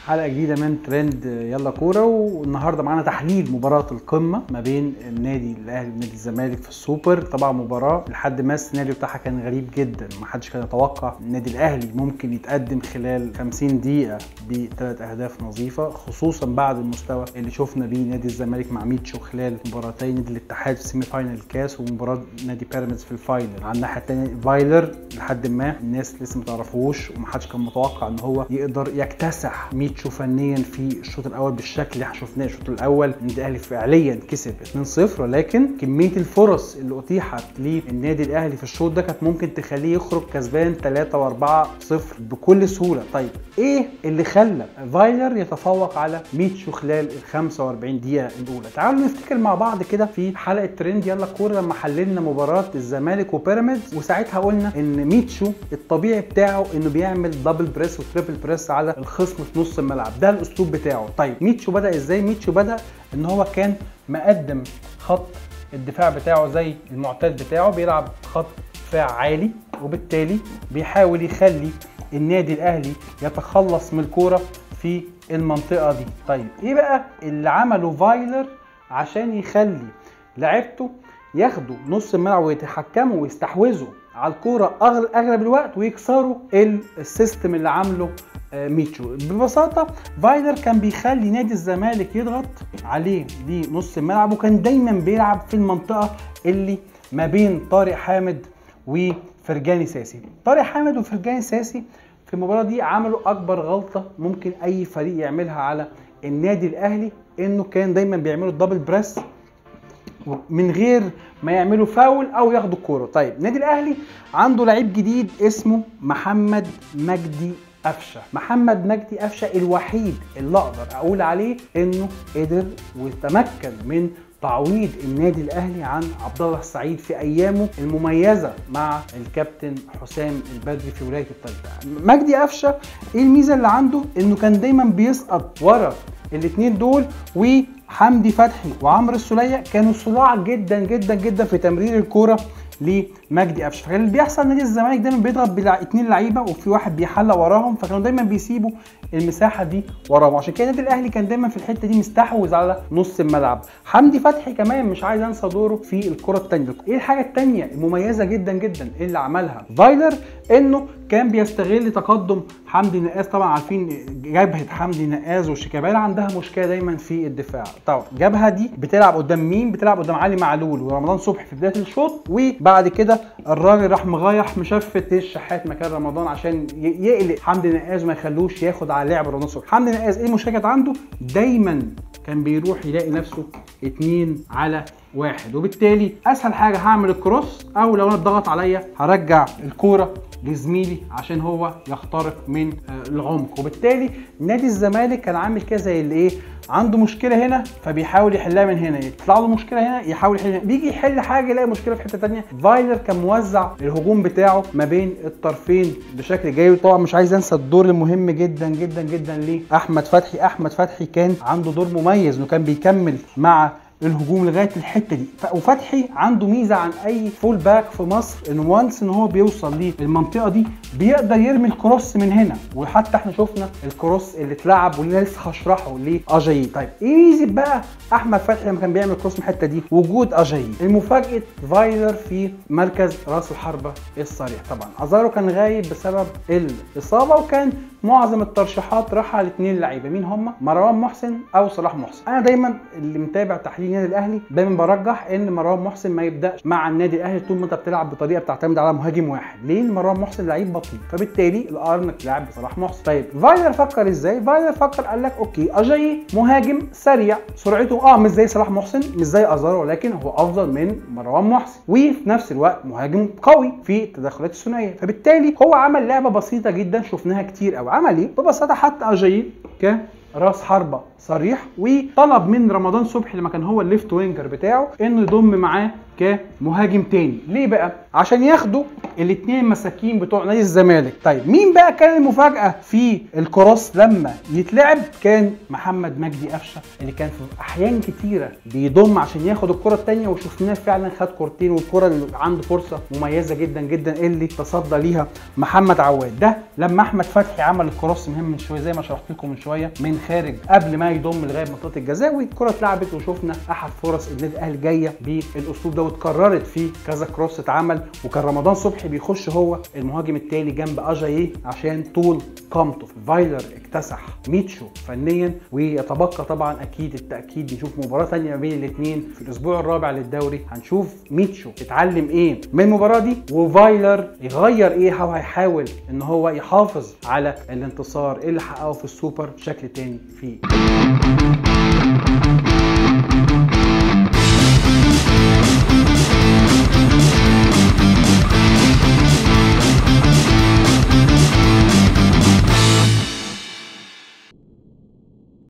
حلقه جديده من ترند يلا كوره والنهارده معانا تحليل مباراه القمه ما بين النادي الاهلي ونادي الزمالك في السوبر طبعا مباراه لحد ما السيناريو بتاعها كان غريب جدا ما حدش كان يتوقع النادي الاهلي ممكن يتقدم خلال 50 دقيقه بثلاث اهداف نظيفه خصوصا بعد المستوى اللي شفنا بيه نادي الزمالك مع ميتشو خلال مباراتين نادي الاتحاد في سيمي فاينل الكاس ومباراه نادي بيراميدز في الفاينل على الناحيه الثانيه فايلر لحد ما الناس لسه ما تعرفوش ومحدش كان متوقع ان هو يقدر يكتسح ميتشو فنيا في الشوط الاول بالشكل اللي احنا شفناه الشوط الاول النادي الاهلي فعليا كسب 2-0 ولكن كميه الفرص اللي اتيحت للنادي الاهلي في الشوط ده كانت ممكن تخليه يخرج كسبان 3 و4-0 بكل سهوله طيب ايه اللي خلى فايلر يتفوق على ميتشو خلال ال 45 دقيقه الاولى تعالوا نفتكر مع بعض كده في حلقه ترند يلا كوره لما حللنا مباراه الزمالك وبيراميدز وساعتها قلنا ان ميتشو الطبيعي بتاعه انه بيعمل دبل بريس وتريبل بريس على الخصم في نص الملعب ده الاسلوب بتاعه طيب ميتشو بدا ازاي ميتشو بدا ان هو كان مقدم خط الدفاع بتاعه زي المعتاد بتاعه بيلعب خط دفاع عالي وبالتالي بيحاول يخلي النادي الاهلي يتخلص من الكوره في المنطقه دي طيب ايه بقى اللي عمله فايلر عشان يخلي لعيبته ياخدوا نص الملعب ويتحكموا ويستحوذوا على الكوره اغلب الوقت ويكسروا السيستم اللي عامله ميتشو ببساطة فايلر كان بيخلي نادي الزمالك يضغط عليه لنص الملعب وكان دايما بيلعب في المنطقة اللي ما بين طارق حامد وفرجاني ساسي طارق حامد وفرجاني ساسي في المباراة دي عملوا أكبر غلطة ممكن أي فريق يعملها على النادي الأهلي إنه كان دايما بيعملوا الدبل بريس من غير ما يعملوا فاول او ياخدوا الكوره طيب النادي الاهلي عنده لعيب جديد اسمه محمد مجدي قفشه محمد مجدي قفشه الوحيد اللي اقدر اقول عليه انه قدر وتمكن من تعويض النادي الاهلي عن عبد الله السعيد في ايامه المميزه مع الكابتن حسام البدري في ولايه الثالثه مجدي قفشه ايه الميزه اللي عنده انه كان دايما بيسقط ورا الاثنين دول وحمدي فتحي وعمرو السوليه كانوا صراع جدا جدا جدا في تمرير الكوره لمجدي قفشه فكان اللي بيحصل نادي الزمالك دايما بيضغط باثنين لعيبه وفي واحد بيحلق وراهم فكانوا دايما بيسيبوا المساحه دي وراهم عشان كده النادي الاهلي كان دايما في الحته دي مستحوذ على نص الملعب حمدي فتحي كمان مش عايز انسى دوره في الكره الثانيه ايه الحاجه الثانيه المميزه جدا جدا اللي عملها فايلر انه كان بيستغل تقدم حمدي نقاز طبعا عارفين جبهه حمدي نقاز وشيكابالا عندها مشكله دايما في الدفاع طبعا الجبهه دي بتلعب قدام مين بتلعب قدام علي معلول ورمضان صبحي في بدايه الشوط وبعد كده الراجل راح مغير مشفت الشحات مكان رمضان عشان يقلق حمدي نقاز وما يخلوش ياخد على لعب رمضان صبحي حمدي نقاز ايه المشكله كانت عنده دايما كان بيروح يلاقي نفسه اتنين على واحد وبالتالي اسهل حاجه هعمل الكروس او لو انا اتضغط عليا هرجع الكوره لزميلي عشان هو يخترق من العمق وبالتالي نادي الزمالك كان عامل كده زي اللي ايه عنده مشكله هنا فبيحاول يحلها من هنا يطلع له مشكله هنا يحاول يحل هنا. بيجي يحل حاجه يلاقي مشكله في حته ثانيه فايلر كان موزع الهجوم بتاعه ما بين الطرفين بشكل جيد طبعا مش عايز انسى الدور المهم جدا جدا جدا لاحمد فتحي احمد فتحي كان عنده دور مميز انه كان بيكمل مع الهجوم لغايه الحته دي وفتحي عنده ميزه عن اي فول باك في مصر ان وانس ان هو بيوصل للمنطقه دي بيقدر يرمي الكروس من هنا وحتى احنا شفنا الكروس اللي اتلعب واللي لسه هشرحه لاجاي طيب ايه ميزه بقى احمد فتحي لما كان بيعمل كروس من الحته دي وجود اجاي المفاجاه فايلر في مركز راس الحربه الصريح طبعا ازارو كان غايب بسبب الاصابه وكان معظم الترشيحات راح على الاثنين لعيبه مين هم مروان محسن او صلاح محسن انا دايما اللي متابع تحليل النادي الاهلي دايما برجح ان مروان محسن ما يبداش مع النادي الاهلي طول ما انت بتلعب بطريقه بتعتمد على مهاجم واحد ليه مروان محسن لعيب بطيء فبالتالي القرار انك تلعب بصلاح محسن طيب فايلر فكر ازاي فايلر فكر قال لك اوكي اجاي مهاجم سريع سرعته اه مش زي صلاح محسن مش زي ازارو ولكن هو افضل من مروان محسن وفي نفس الوقت مهاجم قوي في التدخلات الثنائيه فبالتالي هو عمل لعبه بسيطه جدا شفناها كتير قوي عمل ايه ببساطه حط اجاي كراس حربه صريح وطلب من رمضان صبحي لما كان هو الليفت وينجر بتاعه انه يضم معاه كمهاجم تاني ليه بقى عشان ياخدوا الاثنين مساكين بتوع نادي الزمالك طيب مين بقى كان المفاجاه في الكروس لما يتلعب كان محمد مجدي قفشه اللي كان في احيان كتيره بيضم عشان ياخد الكره الثانيه وشفناه فعلا خد كورتين والكره اللي عنده فرصه مميزه جدا جدا اللي تصدى ليها محمد عواد ده لما احمد فتحي عمل الكروس مهم من شويه زي ما شرحت لكم من شويه من خارج قبل ما يضم لغايه منطقه الجزاء والكره اتلعبت وشفنا احد فرص النادي الاهلي جايه بالاسلوب ده واتكررت في كذا كروس اتعمل وكان رمضان صبحي بيخش هو المهاجم التاني جنب اجاييه عشان طول قامته فايلر اكتسح ميتشو فنيا ويتبقى طبعا اكيد التاكيد نشوف مباراه ثانيه ما بين الاثنين في الاسبوع الرابع للدوري هنشوف ميتشو اتعلم ايه من المباراه دي وفايلر يغير ايه او هيحاول ان هو يحافظ على الانتصار اللي حققه في السوبر بشكل تاني فيه